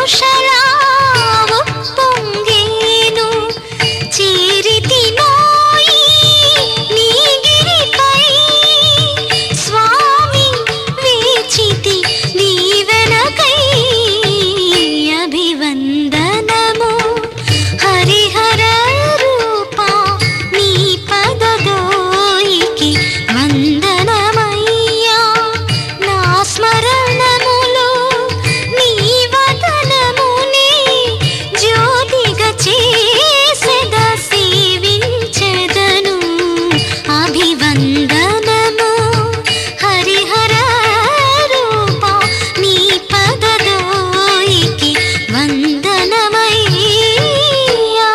ఉషలా ఉప్పొంగేను చీరితి నోయి నీగిరిపై స్వామి వేచితి దీవెనకై అభివందనము హరిహర రూపా నీ పదదోయికి వందనమయ్యా నా స్మరణములో నీ వదనమునే జ్యోతిగా చేసెద సేవించెదను అభివందనము హరిహర రూపా నీ పదదోయికి వందనమయ్యా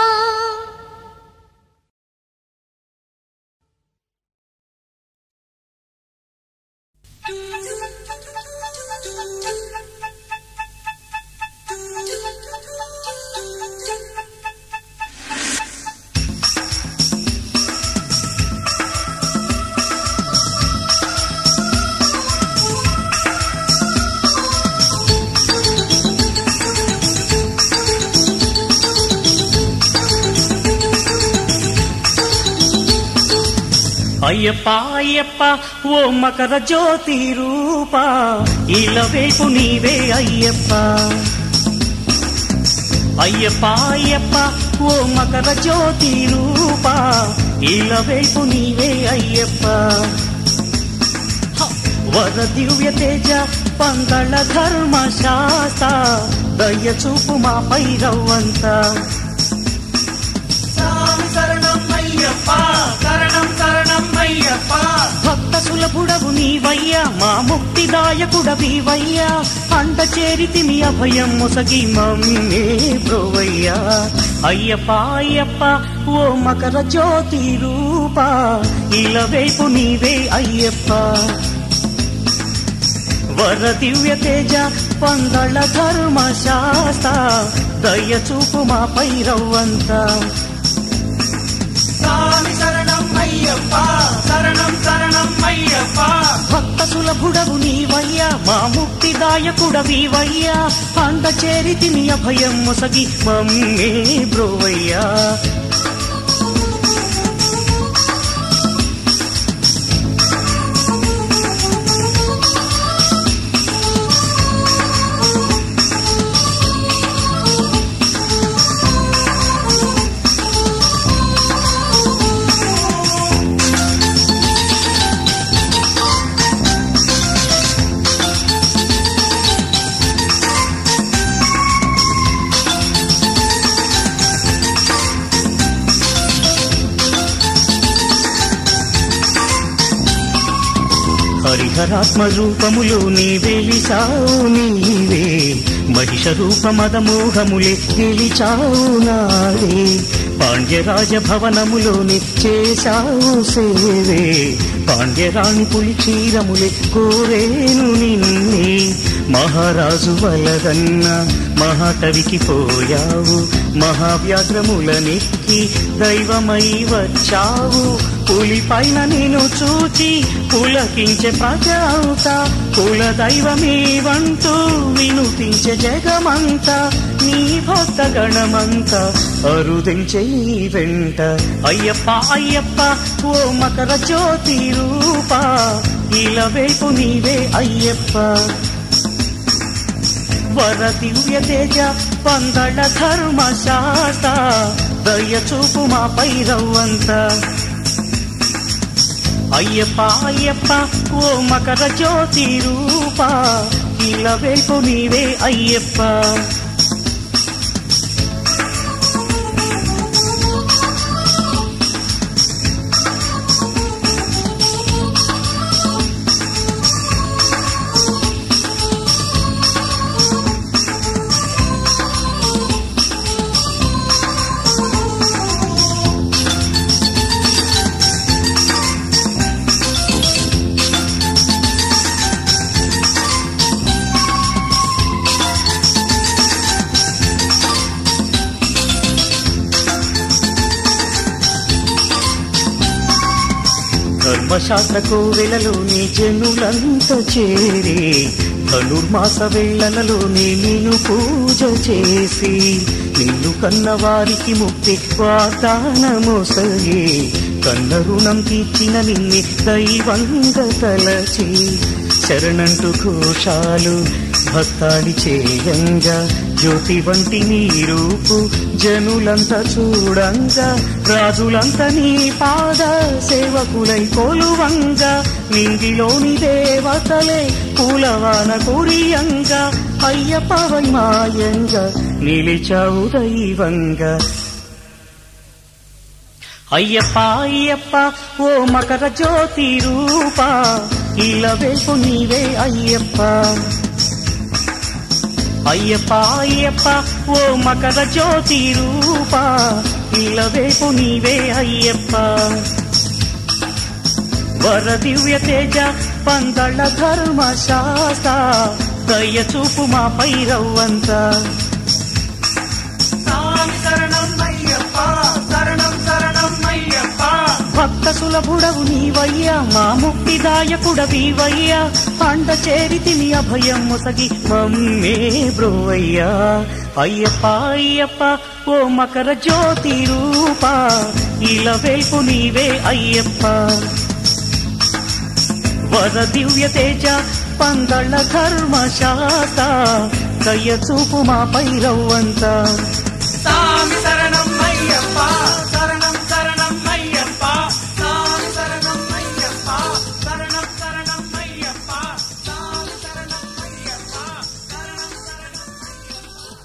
అయ్యప్ప అయ్యప్ప ఓ మకర జ్యోతి రూప ఇలవేపు నీవే అయ్యప్ప అయ్యప్ప అయ్యప్ప ఓ మకర జ్యోతి రూప ఇలవేపు నీవే అయ్యప్ప హ! వర దివ్య తేజ పందళ ధర్మ శాస్త దయ చూపు మా పైరవ్వంతా స్వామి శరణం అయ్యప్ప శరణం శరణం అయ్యప్ప భక్త సులభుడవు నీవయ్యా మా ముక్తిదాయకుడవీవయ్యా అంట చేరితిమి అభయం ముసగి మమ్మే బ్రోవయ్యా అయ్యప్ప అయ్యప్ప ఓ మకర జ్యోతి రూప ఇలవేపు నీవే అయ్యప్ప వర దివ్య తేజ పందళ ధర్మ శాస్త దయ చూపు మా పైరవ్వంతా స్వామి శరణం అయ్యప్ప శరణం శరణం అయ్యప్ప భక్త సులభుడవు నీవయ్యా మా ముక్తిదాయకుడవీవయ్యా అంద చేరితిని అభయం ముసగి మమ్మే బ్రోవయ్యా హరిహరాత్మ రూపములో నీ వెలిసావు నీవే మహిష రూపమదమోహములే గెలిచావు నాడే పాండ్యరాజ భవనములోని చేశావు సేవే పాండ్యరాణి పులి క్షీరములే కోరేను నిన్నే మహారాజు వలదన్న మహాకవికి పోయావు మహావ్యాఘ్రములనెక్కి దైవమై వచ్చావు పులి పైన నేను చూచి పులకించే ప్రజాత కుల దైవమేవంటూ వినుతించే జగమంతా నీ భక్త గణమంతా అరుదించే నీ వెంట అయ్యప్ప అయ్యప్ప ఓ మకర జ్యోతి రూప ఇలా వైపు నీవే అయ్యప్ప వర దివ్య తేజ పందళ ధర్మ శాస్త దయ చూపు మా పైరవ్వంతా అయ్యప్ప అయ్యప్ప ఓ మకర జ్యోతి రూప ఇలా వైపు నీవే అయ్యప్ప ధర్మశాస్త్ర కోవెలలో నీ జనులంతా చేరి ధనుర్మాస వేళలలోనే నేను పూజ చేసి నిన్ను కన్న వారికి ముక్తి వాగ్దానమోసగే కన్న రుణం తీర్చిన నిన్నే దైవంగా తలచి శరణంటు ఘోషాలు భక్తాడి చేయంగా జ్యోతి వంటి నీ రూపు జనులంతా చూడంగా రాజులంతా నీ పాద సేవకులై కొలువంగా నింగిలోని దేవతలే పూలవాన కురియంగా అయ్యప్ప వైమాయంగా నిలిచావు దైవంగా అయ్యప్ప అయ్యప్ప ఓ మకర జ్యోతి రూప ఇలా వేపు నీవే అయ్యప్ప అయ్యప్ప అయ్యప్ప ఓ మకర జ్యోతి రూప ఇలా వేపు నీవే అయ్యప్ప వర దివ్య తేజ పందళ్ళ ధర్మ శాస్త్ర దయ చూపు మా పైరవ్వంతా స్వామి శరణం అయ్యప్ప శరణం శరణం అయ్యప్ప భక్త సులభుడవు నీవయ్యా మా ముక్తిదాయకుడవీవయ్యా అండ చేరితిని అభయం ముసగి మమ్మే బ్రోవయ్యా అయ్యప్ప అయ్యప్ప ఓ మకర జ్యోతి రూప ఇలా వెల్పు నీవే అయ్యప్ప వర దివ్య తేజ పందళ్ళ ధర్మ శాస్త్ర దయ చూపు మా పైరవ్వంతా స్వామి శరణం అయ్యప్ప శరణం శరణం అయ్యప్ప స్వామి శరణం అయ్యప్ప శరణం శరణం అయ్యప్ప స్వామి శరణం అయ్యప్ప శరణం శరణం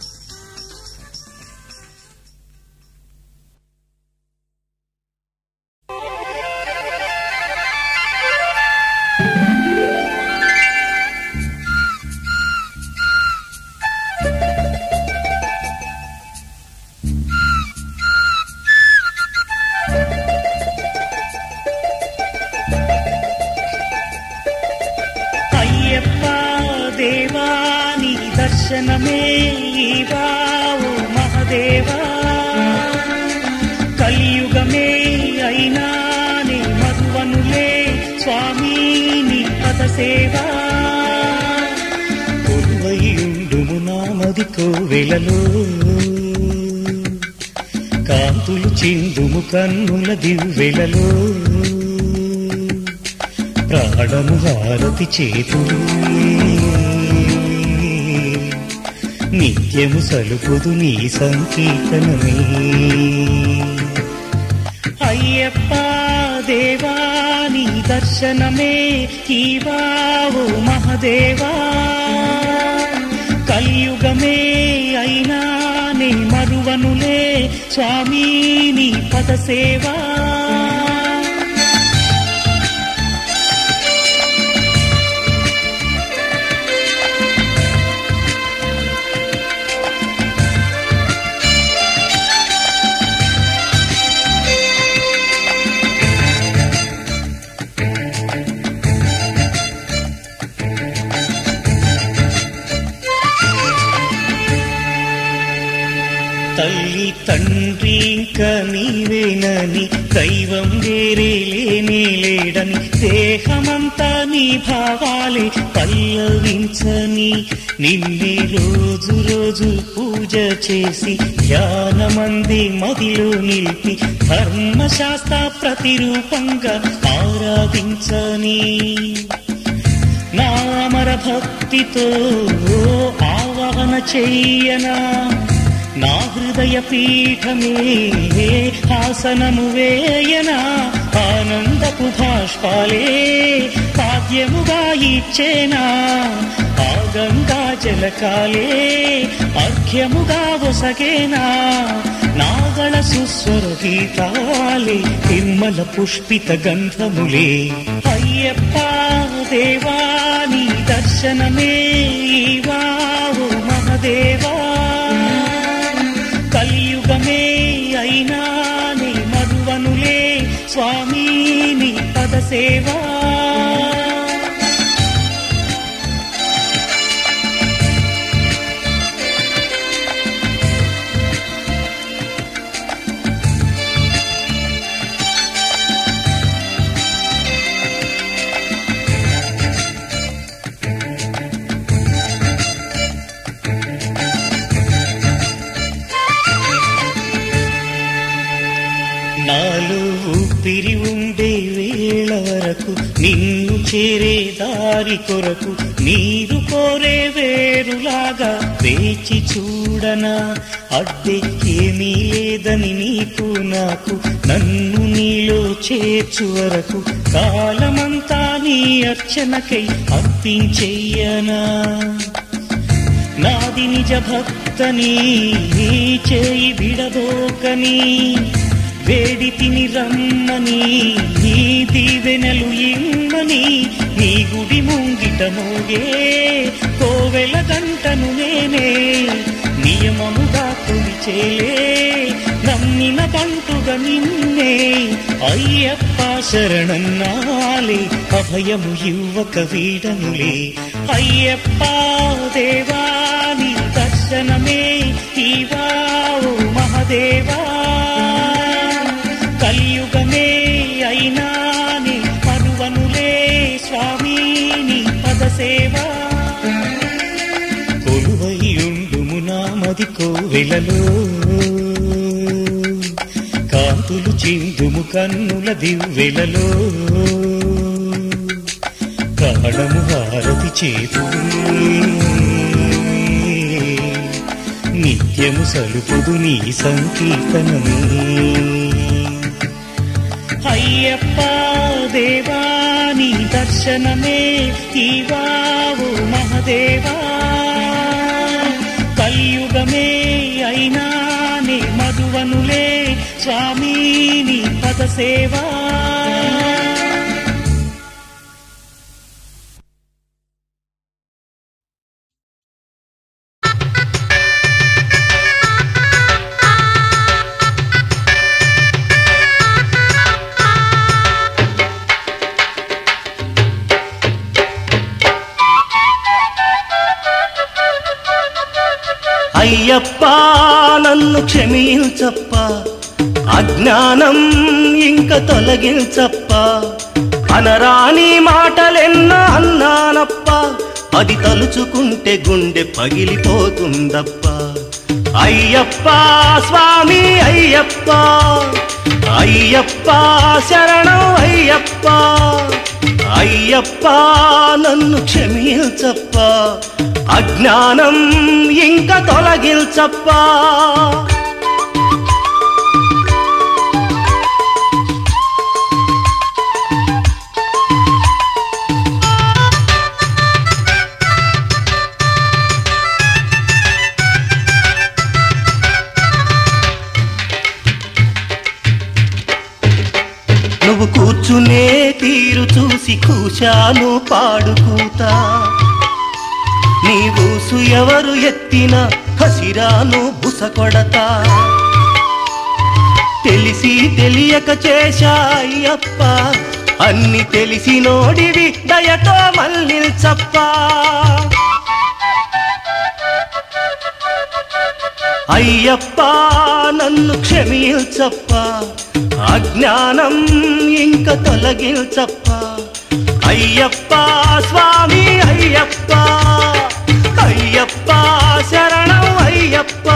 అయ్యప్ప దేవాని దర్శనమే ఈవావు మహదేవా కలియుగమే అయినాని మధువనులే స్వామిని పద సేవా కొలువైయుండుము నామది కోవెలలో కాంతులు చిందుము కన్నుల దివ్వెలలో ప్రాణము హారతి చేతులు నిత్యము సలుపుదు నీ సంకీర్తనమే అయ్యప్ప దేవాని దర్శనమే కీవావు మహదేవా కలియుగమే అయినా నీ మరువనులే స్వామీని పద సేవా తల్లి తండ్రి ఇంకా నీవేనని దైవం వేరే లేనే లేడని దేహమంతా నీ భావాలే పల్లవించని నిన్నే రోజు రోజు పూజ చేసి ధ్యానమంది మదిలో నిలిపి ధర్మశాస్త్ర ప్రతిరూపంగా ఆరాధించని నామర భక్తితో ఆవాహన చెయ్యనా నా హృదయ పీఠమే ఆసనము వేయనా ఆనందపు భాష్పాలే పాద్యముగా ఇచ్చేనా ఆ గంగా జలకాలే అర్ఘ్యముగా ఒసగేనా నాగళ సుస్వర గీతాలే తిమ్మల పుష్పిత గంధములే అయ్యప్ప దేవాని దర్శనమే వావు మహదేవా కలియుగమే అయినా నీ మధువనులే స్వామీని పద సేవా ఊపిరి ఉండే వేళ వరకు నిన్ను చేరే దారి కొరకు నీరు కోరే వేరులాగా వేచి చూడనా అడ్డే ఏమీ లేదని నీకు నాకు నన్ను నీలో చేర్చు వరకు కాలమంతా నీ అర్చనకై అర్పించెయ్యనా నాది నిజ భక్తని నీ చేయి విడబోకని వేడి తిని రమ్మని నీ దీవెనలు ఇమ్మని నీ గుడి ముంగిట మోగే కోవెల గంటను నేనే నియమముగా కొలిచేలే నమ్మిన బంటుగా నిన్నే అయ్యప్ప శరణన్నాలే అభయము ఇవ్వక వీడనులే అయ్యప్ప దేవాని దర్శనమే ఇవావు మహదేవా కలియుగమే అయినాని పరువనులే స్వామి నీ పదసేవా కొలువై ఉండుము నామది కోవెలలో కాంతులు చిందుము కన్నుల దివ్వెలలో కాడము హారతి చేతు నిత్యము సలుపుదు నీ సంకీర్తనమే అయ్యప్ప దేవాని దర్శనమే ఇవావు మహదేవా కలియుగమే అయినానే మధువనులే స్వామిని పదసేవా అయ్యప్ప నన్ను క్షమించప్ప అజ్ఞానం ఇంక తొలగించప్ప అనరాని మాటలెన్నో అన్నానప్ప అది తలుచుకుంటే గుండె పగిలిపోతుందప్ప అయ్యప్ప స్వామి అయ్యప్ప అయ్యప్ప శరణం అయ్యప్ప అయ్యప్ప నన్ను క్షమించప్ప అజ్ఞానం ఇంక తొలగించప్పా నువ్వు కూర్చునే తీరు చూసి కూశాను పాడుకూతా నీ ఊసు ఎవరు ఎత్తిన హసిరాను బుసకొడతా తెలిసి తెలియక చేశాయ్యప్ప అన్ని తెలిసి నోడివి దయతో మళ్ళిల్చప్ప అయ్యప్ప నన్ను క్షమించప్ప అజ్ఞానం ఇంక తొలగించప్ప అయ్యప్ప స్వామి అయ్యప్ప అయ్యప్ప శరణం అయ్యప్ప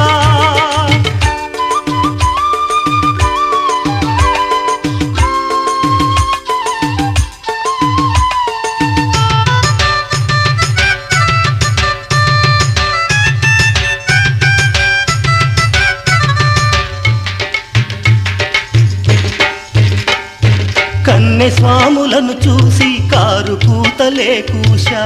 కన్నె స్వాములను చూసి కారు కూతలే కూశా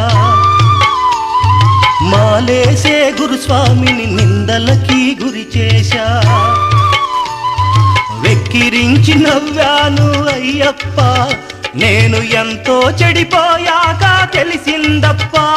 మాలేసే గురుస్వామిని నిందలకి గురి చేశా వెక్కిరించి నవ్వాను అయ్యప్ప నేను ఎంతో చెడిపోయాక తెలిసిందప్పా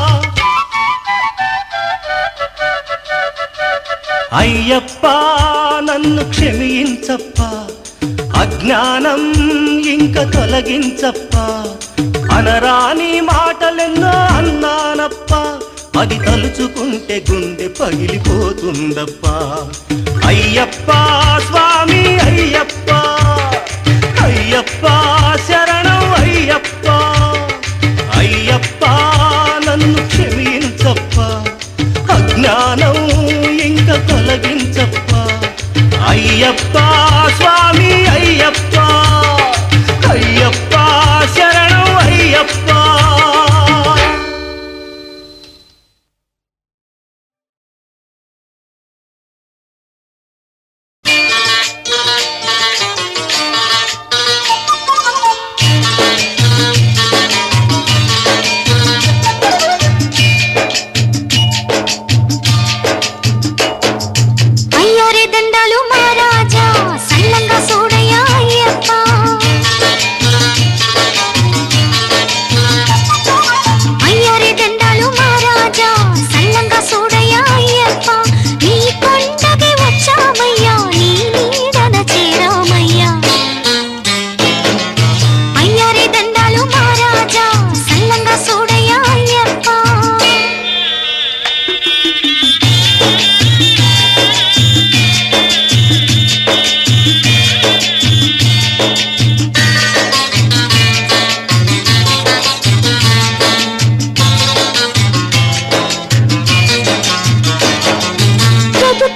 అయ్యప్ప నన్ను క్షమించప్ప అజ్ఞానం ఇంక తొలగించప్ప అనరాని మాటలెన్నో అన్నానప్ప అది తలుచుకుంటే గుండె పగిలిపోతుందప్ప అయ్యప్ప స్వామి అయ్యప్ప అయ్యప్ప శరణం అయ్యప్ప అయ్యప్ప నన్ను క్షమించప్ప అజ్ఞానం ఇంక తొలగించప్ప అయ్యప్ప స్వామి అయ్యప్ప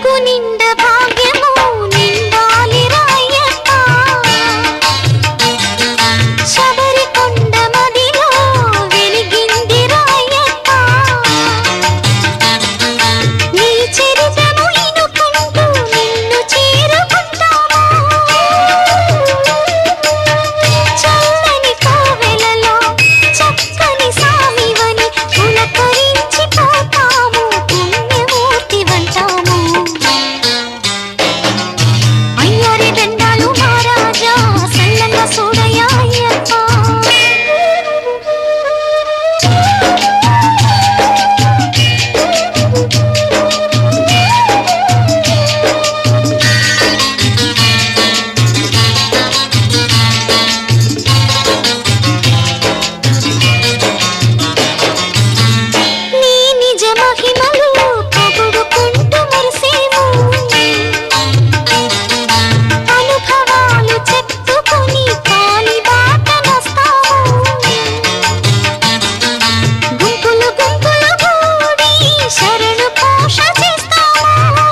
బ్రతుకు నిండ భాగ్యము నిండాలి రాయప్ప శబరి కొండ మదిలో వెలిగింది రాయప్ప నీ చరితము ఇనుకుంటూ నిన్ను చేరుకుంటాము చల్లని కోవెలలో చక్కని సామివని పులకరించి పోతాము పుణ్యమూర్తి వంటాము అయ్యారి దండాలు మహారాజా సల్లంగా చూడయ్యా అయ్యప్ప నీ నిజ మహిమలు పొగుడుకుంటూ మురిసేము అనుభవాలు చెప్పుకొని కాలి బాట నస్తాము గుంపులు గుంపులు కూడి శరణు పోష చేస్తాము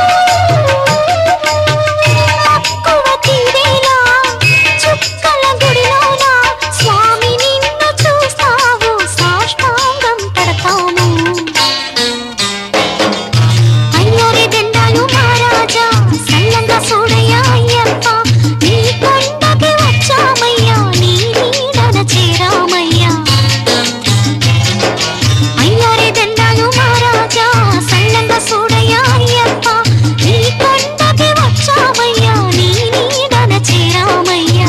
మక్కువ తీరేలా చుక్కల గుడిలోన స్వామి నిన్ను చూస్తావు సాష్టాంగం పడతాము అయ్యోరి దండాలు మహారాజా సల్లంగా చూడయ్యా అయ్యప్ప నీ కొండకి వచ్చామయ్యా నీ నీడన చేరామయ్యా అయ్యోరి దండాలు మహారాజా సల్లంగా చూడయ్యా అయ్యప్ప నీ కొండకి వచ్చామయ్యా నీ నీడన చేరామయ్యా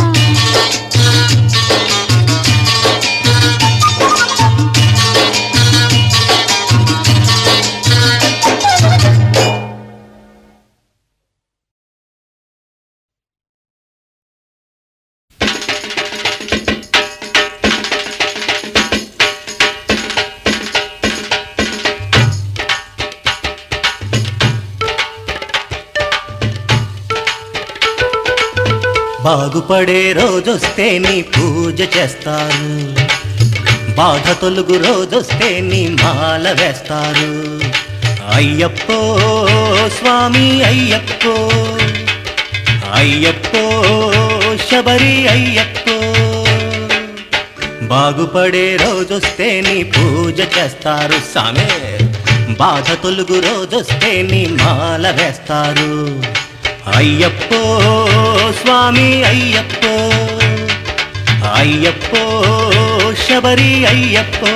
బాగుపడే రోజొస్తే నీ పూజ చేస్తారు బాధ తొలుగు రోజొస్తే నీ మాల వేస్తారు అయ్యప్పో స్వామి అయ్యప్పో అయ్యప్పో శబరి అయ్యప్పో బాగుపడే రోజొస్తే నీ పూజ చేస్తారు సామే బాధ తొలుగు రోజొస్తే నీ మాల వేస్తారు అయ్యప్పో స్వామి అయ్యప్పో అయ్యప్పో శబరి అయ్యప్పో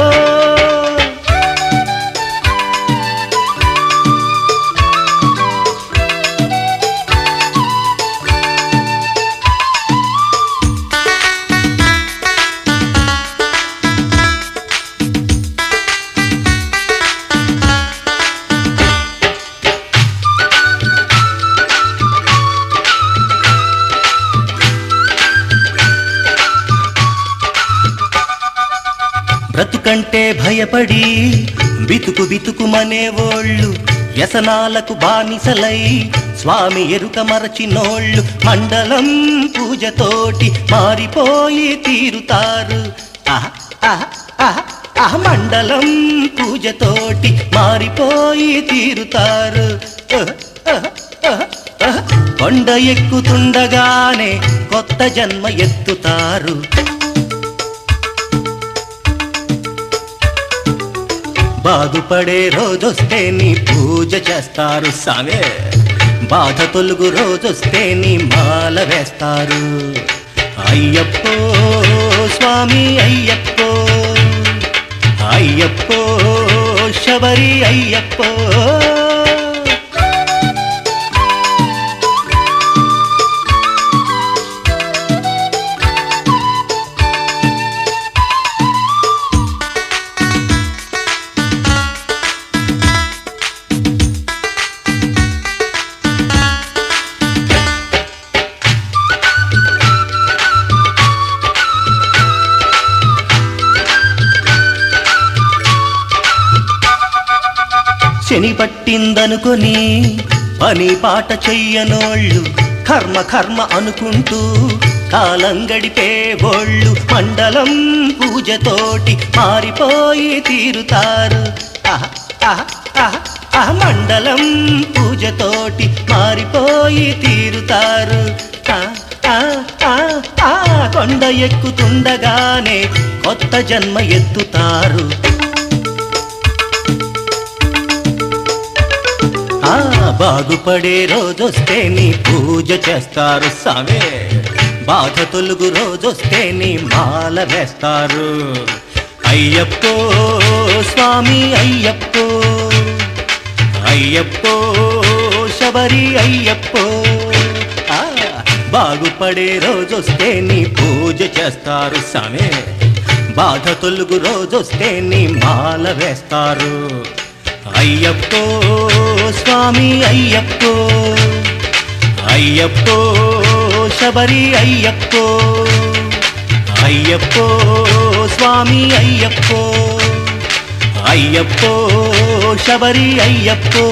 బ్రతుకంటే భయపడి బితుకు బితుకుమనేవోళ్ళు వ్యసనాలకు బానిసలై స్వామి ఎరుక మరచినోళ్ళు మండలం పూజతోటి మారిపోయి తీరుతారు ఆహ్, ఆహ్, ఆహ్, ఆహ్, మండలం పూజతోటి మారిపోయి తీరుతారు ఆహ్, ఆహ్, ఆహ్, ఆహ్. కొండ ఎక్కుతుండగానే కొత్త జన్మ ఎత్తుతారు బాగుపడే రోజొస్తే నీ పూజ చేస్తారు సామే బాధ తొలుగు రోజొస్తే నీ మాల వేస్తారు అయ్యప్పో స్వామి అయ్యప్పో అయ్యప్పో శబరి అయ్యప్పో శని పట్టిందనుకొని పని పాట చెయ్యనోళ్ళు కర్మ కర్మ అనుకుంటూ కాలం గడిపే బోళ్ళు మండలం పూజతోటి మారిపోయి తీరుతారు ఆహ్, ఆహ్, ఆహ్, ఆహ్, మండలం పూజ పూజతోటి మారిపోయి తీరుతారు ఆ, ఆ, ఆ, ఆ, కొండ ఎక్కుతుండగానే కొత్త జన్మ ఎత్తుతారు ఆ బాగుపడే రోజొస్తే నీ పూజ చేస్తారు సామే బాధ తొలుగు రోజొస్తే నీ మాల వేస్తారు అయ్యప్పో స్వామి అయ్యప్పో అయ్యప్పో శబరి అయ్యప్పో ఆ, బాగుపడే రోజొస్తే నీ పూజ చేస్తారు సామే బాధ తొలుగు రోజొస్తే నీ మాల వేస్తారు అయ్యప్పో స్వామి అయ్యప్పో అయ్యప్పో శబరి అయ్యప్పో అయ్యప్పో స్వామి అయ్యప్పో అయ్యప్పో శబరి అయ్యప్పో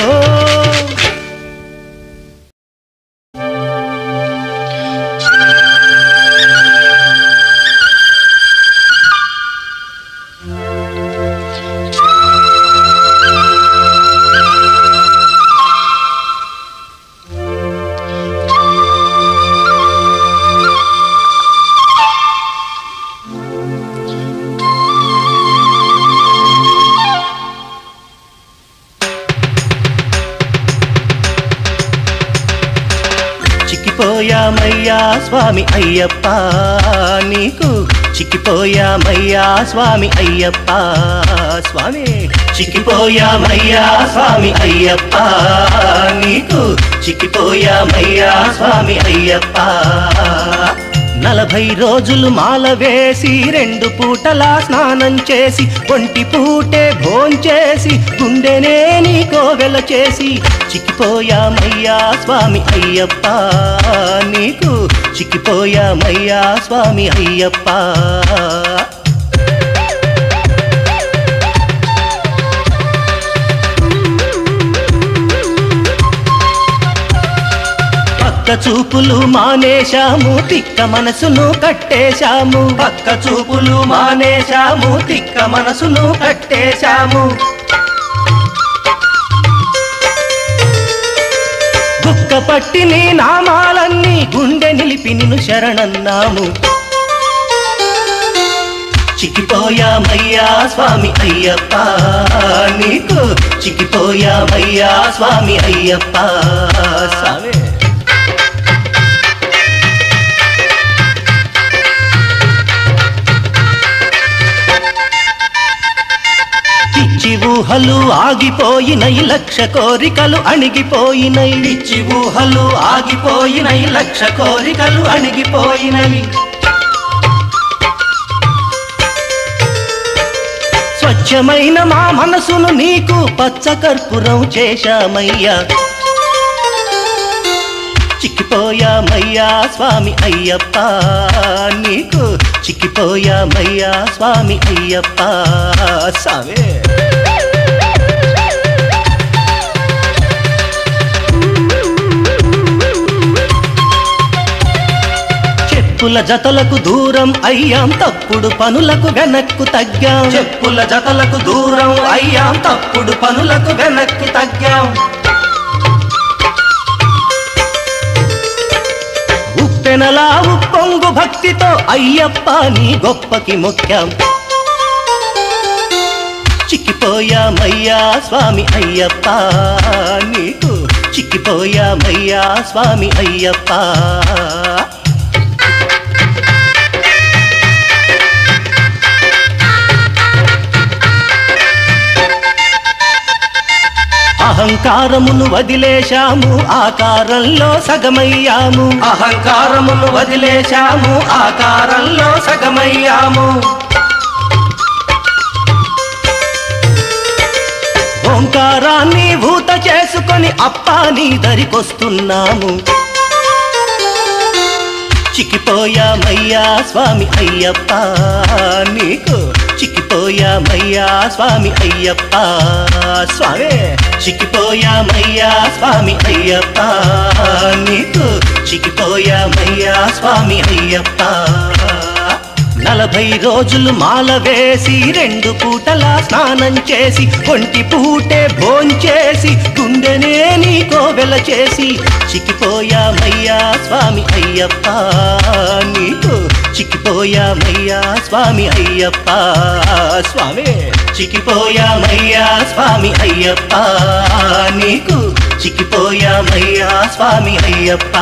చిక్కిపోయామయ్యా స్వామి అయ్యప్ప నీకు చిక్కిపోయామయ్యా స్వామి అయ్యప్ప స్వామి చిక్కిపోయామయ్యా స్వామి అయ్యప్ప నీకు చిక్కిపోయామయ్యా స్వామి అయ్యప్ప నలభై రోజులు మాల వేసి రెండు పూటలా స్నానం చేసి ఒంటి పూటే భోంచేసి గుండెనే నీ కోవెల చేసి చిక్కిపోయామయ్యా స్వామి అయ్యప్ప నీకు చిక్కిపోయామయ్యా స్వామి అయ్యప్ప పక్క చూపులు మానేశాము తిక్క మనసును కట్టేశాము పక్క చూపులు మానేశాము తిక్క మనసును కట్టేశాము గుక్క పట్టి నీ నామాలన్నీ గుండె నిలిపి నిన్ను శరణన్నాము చిక్కిపోయామయ్యా స్వామి అయ్యప్ప నీకు చిక్కిపోయామయ్యా స్వామి అయ్యప్ప స్వామి పిచ్చి ఊహలు ఆగిపోయినై లక్ష కోరికలు అణిగిపోయినై పిచ్చి ఊహలు ఆగిపోయినై లక్ష కోరికలు అణిగిపోయినవి స్వచ్ఛమైన మా మనసును నీకు పచ్చ కర్పూరం చేశామయ్యా చిక్కిపోయామయ్యా స్వామి అయ్యప్ప నీకు చిక్కిపోయామయ్యా స్వామి అయ్యప్ప సావే చెప్పుల జతలకు దూరం అయ్యాం తప్పుడు పనులకు వెనక్కు తగ్గాం చెప్పుల జతలకు దూరం అయ్యాం తప్పుడు పనులకు వెనక్కి తగ్గాం ఉప్పెనలా ఉప్పొంగు భక్తితో అయ్యప్ప నీ గొప్పకి మొక్కాం చిక్కిపోయామయ్యా స్వామి అయ్యప్ప నీకు చిక్కిపోయామయ్యా స్వామి అయ్యప్ప అహంకారమును వదిలేశాము ఆకారంలో సగమయ్యాము అహంకారమును వదిలేశాము ఆకారంలో సగమయ్యాము ఓంకారాన్ని భూత చేసుకొని అప్పా నీ దరికొస్తున్నాము చిక్కిపోయామయ్యా స్వామి అయ్యప్ప నీకు చిక్కిపోయామయ్యా స్వామి అయ్యప్ప స్వామి చిక్కిపోయామయ్యా స్వామి అయ్యప్ప నీకు చిక్కిపోయామయ్యా స్వామి అయ్యప్ప నలభై రోజులు మాల వేసి రెండు పూటలా స్నానం చేసి ఒంటి పూటే భోంచేసి గుండెనే నీ కోవెల చేసి చిక్కిపోయామయ్యా స్వామి అయ్యప్ప నీకు చిక్కిపోయామయ్యా స్వామి అయ్యప్ప స్వామి చిక్కిపోయామయ్యా స్వామి అయ్యప్ప నీకు చిక్కిపోయామయ్యా స్వామి అయ్యప్ప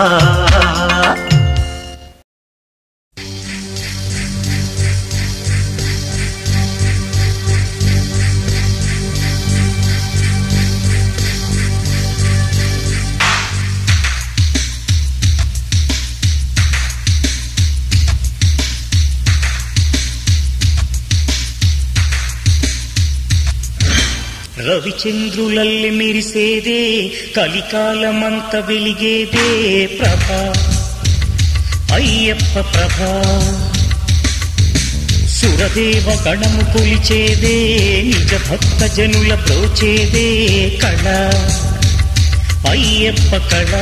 రవిచంద్రులల్లి మెరిసేదే కలికాలమంత వెలిగేదే ప్రభ అయ్యప్ప ప్రభ సురదేవ గణము కొలిచేదే నిజ భక్త జనుల ప్రోచేదే కళ అయ్యప్ప కళ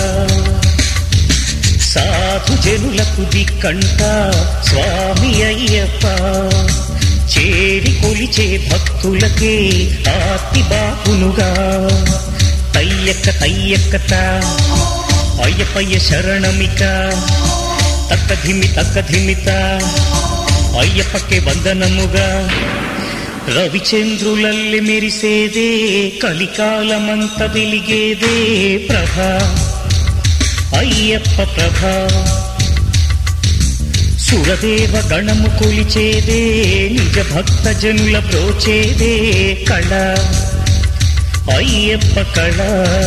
సాధు జనులకు దిక్కంట స్వామి అయ్యప్ప చేరి కొలిచే భక్తులకే ఆర్తి బాపునుగా తయ్యక్క తయ్యక్కత అయ్యపయ్య శరణమిక తక్క ధిమి తక్క ధిమిత అయ్యప్పకే వందనముగా రవిచంద్రులల్లి మెరిసేదే కలికాలమంత వెలిగేదే ప్రభ అయ్యప్ప ప్రభ సురదేవ గణము కొలిచేదే నిజ భక్త జనుల ప్రోచేదే కళ అయ్యప్ప కళ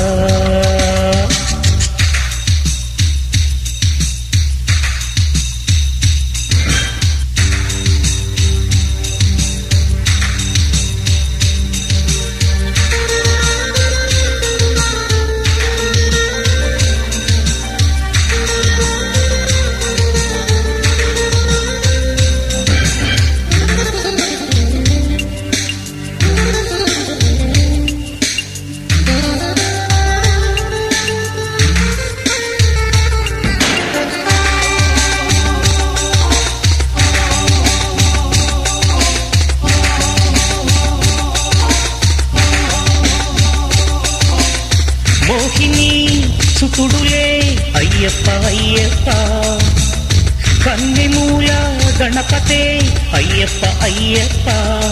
మోహిని సుతుడులే అయ్యప్ప అయ్యప్ప కన్నెమూల గణపతే అయ్యప్ప అయ్యప్ప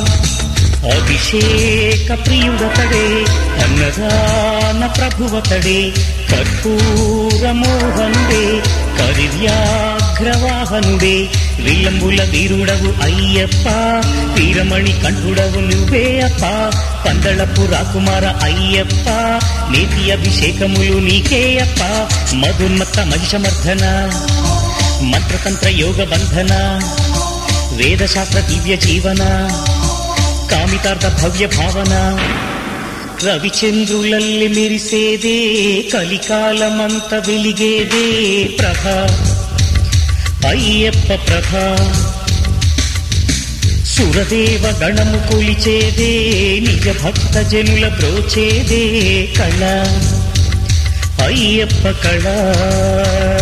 అభిషేక ప్రియుడతడే అన్నదాన ప్రభువతడే కర్పూర మోహనుడే కరివ్యాఘ్రవాహనుడే విల్లంబుల వీరుడవు అయ్యప్ప వీరమణి కంఠుడవు నువ్వే అప్ప పందళపు రాకుమార అయ్యప్ప నేతి అభిషేకములు నీకే అప్ప మధున్మత్త మహిషమర్ధన మంత్రతంత్ర యోగ బంధన వేదశాస్త్ర దివ్య జీవన కామితార్థ భవ్య భావన రవిచంద్రులల్లి మెరిసేదే కలికాలమంత వెలిగేదే ప్రభ అయ్యప్ప ప్రభ సురదేవ గణము కొలిచేదే నిజ భక్త జనుల బ్రోచేదే కళ అయ్యప్ప కళ